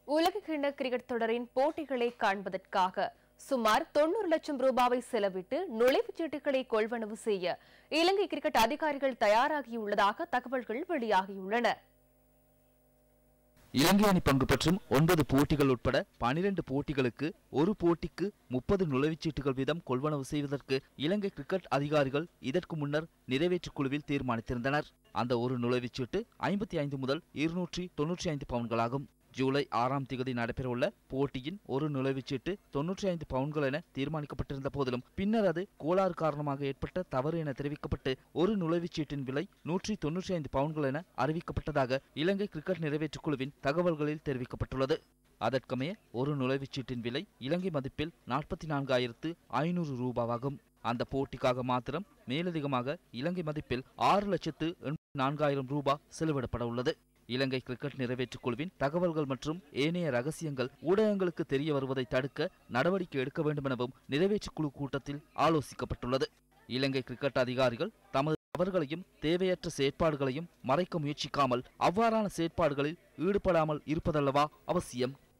உலகக்கிண்ண கிரிக்கெட் தொடரின் போட்டிகளை காண்பதற்காக சுமார் தொண்ணூறு லட்சம் ரூபாவை செலவிட்டு நுழைவுச் சீட்டுகளை கொள்வனவு செய்ய இலங்கை கிரிக்கெட் அதிகாரிகள் தயாராகியுள்ளதாக தகவல்கள் வெளியாகியுள்ளன இலங்கை அணி பங்கு பெற்றும் ஒன்பது போட்டிகள் உட்பட பனிரெண்டு போட்டிகளுக்கு ஒரு போட்டிக்கு முப்பது நுழைவுச்சீட்டுகள் வீதம் கொள்வனவு செய்வதற்கு இலங்கை கிரிக்கெட் அதிகாரிகள் இதற்கு முன்னர் நிறைவேற்றுக் குழுவில் தீர்மானித்திருந்தனர் அந்த ஒரு நுழைவுச்சீட்டு ஐம்பத்தி ஐந்து முதல் இருநூற்றி தொன்னூற்றி ஐந்து பவுன்களாகும் ஜூலை ஆறாம் திகதி நடைபெறவுள்ள போட்டியின் ஒரு நுழைவுச்சீட்டு தொன்னூற்றி ஐந்து பவுன்கள் என தீர்மானிக்கப்பட்டிருந்த போதிலும் பின்னர் அது கோளாறு காரணமாக ஏற்பட்ட தவறு என தெரிவிக்கப்பட்டு ஒரு நுழைவுச்சீட்டின் விலை நூற்றி தொன்னூற்றி ஐந்து பவுன்கள் என அறிவிக்கப்பட்டதாக இலங்கை கிரிக்கெட் நிறைவேற்றுக் குழுவின் தகவல்களில் தெரிவிக்கப்பட்டுள்ளது அதற்கமைய ஒரு நுழைவுச்சீட்டின் விலை இலங்கை மதிப்பில் நாற்பத்தி நான்காயிரத்து ஐநூறு ரூபாவாகும் அந்த போட்டிக்காக மாத்திரம் மேலதிகமாக இலங்கை மதிப்பில் ஆறு லட்சத்து எண்பத்தி நான்காயிரம் ரூபாய் செலவிடப்பட உள்ளது இலங்கை கிரிக்கெட் நிறைவேற்றுக் குழுவின் தகவல்கள் மற்றும் ஏனைய ரகசியங்கள் ஊடகங்களுக்கு தெரிய வருவதை தடுக்க நடவடிக்கை எடுக்க வேண்டும் எனவும் நிறைவேற்றுக் குழு கூட்டத்தில் ஆலோசிக்கப்பட்டுள்ளது இலங்கை கிரிக்கெட் அதிகாரிகள் தமது தவறுகளையும் தேவையற்ற செயற்பாடுகளையும் மறைக்க முயற்சிக்காமல் அவ்வாறான செயற்பாடுகளில் ஈடுபடாமல் இருப்பதல்லவா அவசியம்